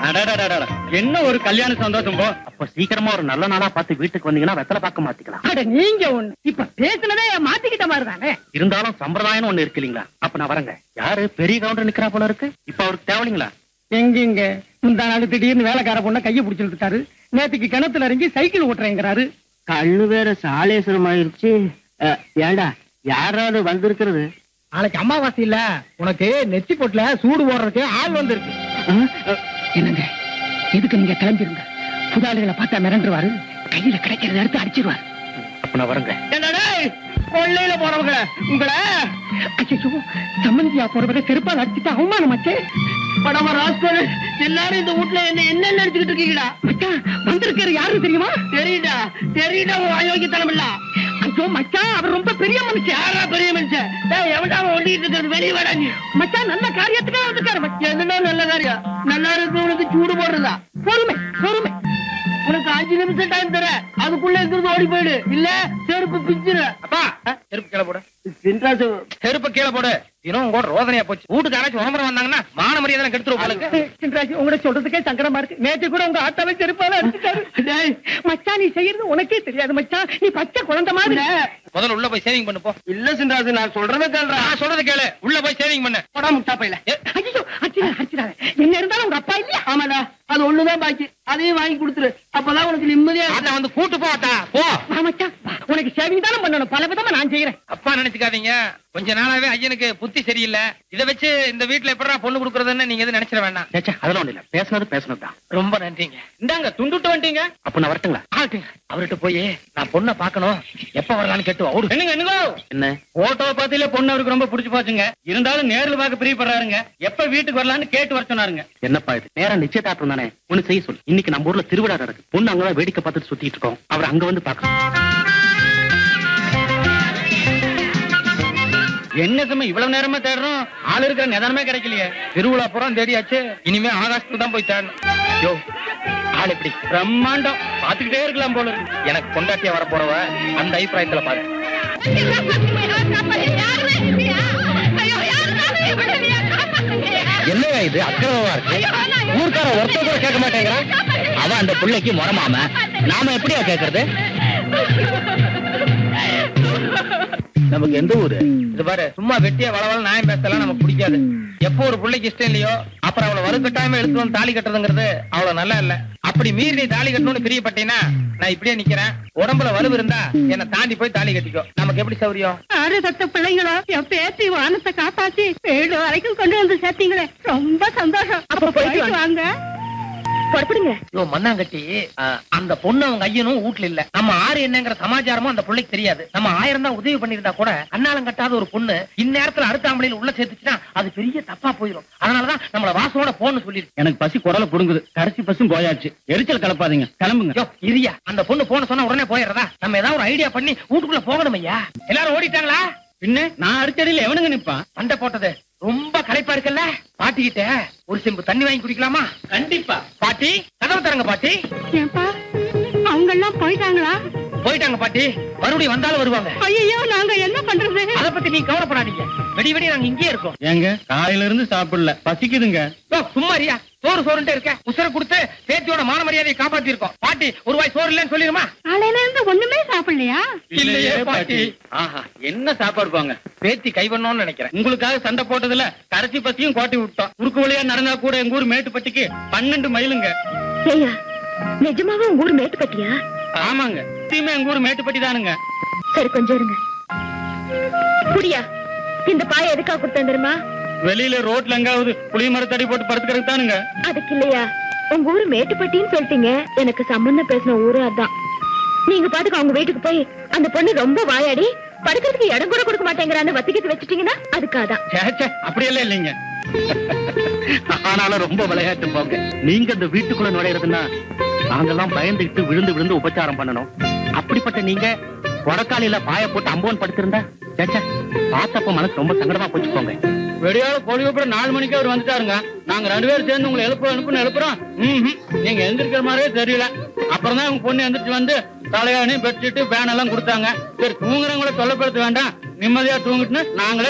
அடடடடட. என்ன ஒரு கல்யாண சந்தோஷம் போ அப்ப சீக்கிரமா ஒரு நல்ல நாளா பார்த்து வீட்டுக்கு வந்தீங்கன்னா வெத்தலை பார்க்க மாத்திக்கலாம் அட நீங்க ஒண்ணு இப்ப பேசுனதே மாத்திக்கிட்ட மாதிரி தானே இருந்தாலும் சம்பிரதாயம்னு ஒண்ணு இருக்கு இல்லீங்களா அப்ப நான் வரேங்க யாரு பெரிய கவுண்டர் நிக்கிறா போல இருக்கு இப்ப அவருக்கு தேவையில்லைங்களா எங்கெங்க முந்தா நாள் திடீர்னு வேலைக்கார பொண்ண கைய பிடிச்சிட்டு இருக்காரு நேத்துக்கு கிணத்துல இறங்கி சைக்கிள் ஓட்டுறேங்கிறாரு கண்ணு வேற சாலேஸ்வரம் ஆயிருச்சு அஹ், ஏண்டா யாராவது வந்திருக்கிறது நாளைக்கு அமாவாசை இல்ல உனக்கு நெத்தி போட்டுல சூடு போடுறதுக்கு ஆள் வந்திருக்கு என்னங்க எதுக்கு நீங்க கிளம்பிருங்க புதாளிகளை பார்த்தா மிரண்டுருவாரு கையில கிடைக்கிறத எடுத்து அடிச்சிருவாரு அப்ப நான் வரேங்க கொள்ளையில போறவங்க உங்களை அச்சோ சம்மந்தியா போறவங்க செருப்பால் அடிச்சுட்டு அவமானமாச்சே படமா ராஸ்கோல் எல்லாரும் இந்த வீட்ல என்ன என்ன நினைச்சுக்கிட்டு இருக்கீங்களா மச்சான் வந்திருக்காரு யாரு தெரியுமா தெரியுடா தெரியுடா உன் அயோக்கியத்தனம் இல்ல ஐயோ மச்சான் அவர் ரொம்ப பெரிய மனுஷன் யாரா பெரிய மனுஷன் டேய் எவன்டா அவன் ஒண்டிட்டு இருக்கிறது வெளிய வாடா நீ மச்சான் நல்ல காரியத்துக்காக வந்திருக்காரு மச்சான் என்னடா நல்ல காரியம் நல்லா இருக்கு உனக்கு சூடு போடுறதா பொறுமை பொறுமை உனக்கு அஞ்சு நிமிஷம் டைம் தரேன் அதுக்குள்ள இருந்து ஓடி போயிடு இல்ல செருப்பு பிச்சிரு அப்பா செருப்பு கீழே போடு சின்ராசு செருப்பு கீழே போடு தினம் கூட ரோதனையா போச்சு வீட்டுக்கு யாராச்சும் விளம்பரம் வந்தாங்கன்னா மான மரியாதை கெடுத்துருவோம் உங்களுக்கு சின்ராஜ் உங்களை சொல்றதுக்கே சங்கடமா இருக்கு நேற்று கூட உங்க ஆட்டாவை செருப்பால அடிச்சுட்டாரு டேய், மச்சான் நீ செய்யறது உனக்கே தெரியாது மச்சான் நீ பச்சை குழந்தை மாதிரி முதல்ல உள்ள போய் சேவிங் பண்ணு போ இல்ல சின்ராசு நான் சொல்றத கேள்றா நான் சொல்றது கேளு உள்ள போய் சேவிங் பண்ணு போடா முட்டா பையில ஐயோ அடிச்சிடாத அடிச்சிடாத என்ன இருந்தாலும் உங்க அப்பா இல்லையா ஆமாடா அது ஒண்ணுதான் பாக்கி அதையும் வாங்கி கொடுத்துரு அப்பதான் உனக்கு நிம்மதியா அத வந்து கூட்டு போட்டா போ வா மச்சான் வா. உனக்கு சேவிங் தானே பண்ணணும் பல விதமா நான் செய்யறேன் அப்பா நினைச்சுக்காதீங்க கொஞ்ச நாளாவே ஐயனுக்கு புத்தி சரியில்லை இத வச்சு இந்த வீட்டுல எப்படா பொண்ணு கொடுக்கறதுன்னு நீங்க எதுவும் நினைச்சிட வேண்டாம் சேச்சா அதெல்லாம் ஒண்ணு இல்ல பேசுனது பேசுனது தான் ரொம்ப நன்றிங்க இந்தாங்க துண்டுட்டு வந்துட்டீங்க அப்ப நான் வரட்டுங்களா ஆகட்டுங்க அவர்கிட்ட போய் நான் பொண்ணை பார்க்கணும் எப்ப வரலான்னு கேட்டு அவரு என்னங்க என்னங்க என்ன போட்டோ பார்த்தில பொண்ணு அவருக்கு ரொம்ப பிடிச்சு போச்சுங்க இருந்தாலும் நேர்ல பார்க்க பிரியப்படுறாருங்க எப்ப வீட்டுக்கு வரலான்னு கேட்டு வர சொன்னாருங்க என்னப்பா இது நேரா நிச்சயதார்த்தம் தானே ஒண்ணு செய்ய சொல்லு இன்னைக்கு நம்ம ஊர்ல திருவிழா நடக்கு பொண்ணு அங்கதான் வேடிக்கை பார்த்துட்டு சுத்திட்டு இருக்கோம் அவர் அங்க வந்து பார்க்கணும் என்ன சமயம் இவ்வளவு நேரமா தேடுறோம் ஆள் இருக்கிற நிதானமே கிடைக்கலையே திருவிழா புறம் தேடியாச்சு இனிமே ஆகாசத்துக்கு தான் போய் தேடணும் யோ ஆள் எப்படி பிரம்மாண்டம் பாத்துக்கிட்டே இருக்கலாம் போல இருக்கு. எனக்கு கொண்டாட்டியா வர போறவ அந்த அபிப்பிராயத்துல பாரு என்னங்க இது அக்கிரமமா இருக்கு ஊர்க்கார ஒருத்தர் கூட கேட்க மாட்டேங்கிறான் அவ அந்த பிள்ளைக்கு முறமாம நாம எப்படியா கேக்குறது நமக்கு எந்த ஊரு இது பாரு சும்மா வெட்டியா வளவள நியாயம் பேசலாம் நமக்கு பிடிக்காது எப்போ ஒரு பிள்ளைக்கு இஷ்டம் இல்லையோ அப்புறம் அவளை வறுக்கட்டாயமா எடுத்து வந்து தாலி கட்டுறதுங்கிறது அவ்வளவு நல்லா இல்ல அப்படி மீறி நீ தாலி கட்டணும்னு பிரியப்பட்டீங்கன்னா நான் இப்படியே நிக்கிறேன் உடம்புல வலுவு இருந்தா என்ன தாண்டி போய் தாலி கட்டிக்கோ நமக்கு எப்படி சௌரியம் ஆறு சத்த பிள்ளைங்களா என் பேத்தி வானத்தை காப்பாத்தி வீடு வரைக்கும் கொண்டு வந்து சேர்த்தீங்களே ரொம்ப சந்தோஷம் அப்ப போயிட்டு வாங்க புறப்படுங்க யோ மண்ணாங்கட்டி அஹ், அந்த பொண்ணு அவங்க ஐயனும் வீட்ல இல்ல நம்ம ஆறு என்னங்கிற சமாச்சாரமும் அந்த பிள்ளைக்கு தெரியாது நம்ம ஆயிரம் தான் உதவி பண்ணிருந்தா கூட அன்னாலம் கட்டாத ஒரு பொண்ணு இந்நேரத்துல அடுத்தாம்பளையில உள்ள சேர்த்துச்சுன்னா அது பெரிய தப்பா போயிடும் அதனாலதான் நம்மள வாசோட போன்னு சொல்லிருக்கு எனக்கு பசி குடல புடுங்குது கரைச்சி பசும் போயாச்சு எரிச்சல் கலப்பாதீங்க கிளம்புங்க யோ இரியா அந்த பொண்ணு போன சொன்னா உடனே போயிடுறதா நம்ம ஏதாவது ஒரு ஐடியா பண்ணி வீட்டுக்குள்ள போகணும் ஐயா எல்லாரும் ஓடிட்டாங்களா பின்ன நான் அடிச்சடியில எவனுங்க நிப்பான் சண்டை போட்டது ரொம்ப களைப்பா இருக்குல்ல பாட்டிக்கிட்ட ஒரு செம்பு தண்ணி வாங்கி குடிக்கலாமா கண்டிப்பா பாட்டி கதவு தரங்க பாட்டி ஏன்பா அவங்க எல்லாம் போயிட்டாங்களா போயிட்டாங்க பாட்டி மறுபடியும் வந்தாலும் வருவாங்க ஐயோ நாங்க என்ன பண்றது அத பத்தி நீ கவலைப்படாதீங்க வெடி வெடி நாங்க இங்கேயே இருக்கோம் ஏங்க காலையில இருந்து சாப்பிடல பசிக்குதுங்க யோ, சும்மா இருயா சோறு சோறுன்ட்டு இருக்க உசுர கொடுத்து பேத்தியோட மான மரியாதையை காப்பாத்தி இருக்கோம் பாட்டி ஒரு வாய் சோறு இல்லைன்னு சொல்லிருமா காலையில இருந்து ஒண்ணுமே சாப்பிடலையா இல்லையே பாட்டி ஆஹா என்ன சாப்பாடு போங்க பேத்தி கை பண்ணோம்னு நினைக்கிறேன் உங்களுக்காக சண்டை போட்டதுல கரைச்சி பசியும் கோட்டி விட்டோம் குறுக்கு வழியா நடந்தா கூட எங்க ஊர் மேட்டுப்பட்டிக்கு பன்னெண்டு மைலுங்க ஏய்யா நிஜமாவே உங்க ஊர் மேட்டுப்பட்டியா ஆமாங்க சீமை எங்க ஊர் மேட்டுப்பட்டி தானுங்க சரி கொஞ்சம் இருங்க புடியா இந்த பாய எதுக்காக கொடுத்தேன் தெரியுமா வெளியில ரோட்ல எங்காவது புளிய மரத்தடி போட்டு படுத்துக்கிறதுக்கு தானுங்க அதுக்கு இல்லையா உங்க ஊர் மேட்டுப்பட்டின்னு சொல்லிட்டீங்க எனக்கு சம்பந்தம் பேசின ஊரு அதான் நீங்க பாட்டுக்கு அவங்க வீட்டுக்கு போய் அந்த பொண்ணு ரொம்ப வாயாடி படுக்கிறதுக்கு இடம் கூட கொடுக்க மாட்டேங்கிறான்னு வத்திக்கிட்டு வச்சுட்டீங்கன்னா அதுக்காதான் ச்சே, ச்சே, அப்படியெல்லாம் இல்லைங்க ஆனாலும் ரொம்ப விளையாட்டு போங்க நீங்க இந்த வீட்டுக்குள்ள நுழையிறதுன்னா நாங்கெல்லாம் பயந்துகிட்டு விழுந்து விழுந்து உபச்சாரம் பண்ணணும் அப்படிப்பட்ட நீங்க கொடக்காலில பாய போட்டு அம்போன் படுத்திருந்தா சேச்சா பார்த்தப்ப மனசு ரொம்ப சங்கடமா போச்சு போங்க வெடியால கோழி அப்புறம் நாலு மணிக்கு அவர் வந்துட்டாருங்க நாங்க ரெண்டு பேரும் சேர்ந்து உங்களை எழுப்ப அனுப்புன்னு எழுப்புறோம் ம்ஹும். நீங்க எந்திரிக்கிற மாதிரியே தெரியல அப்புறம் தான் உங்க பொண்ணு எந்திரிச்சு வந்து தலையாணி பெட்ஷீட் ஃபேன் எல்லாம் கொடுத்தாங்க சரி தூங்குறவங்கள தொல்லைப்படுத்த வேண்டாம் நிம்மதியா தூங்கிட்டுன்னு நாங்களே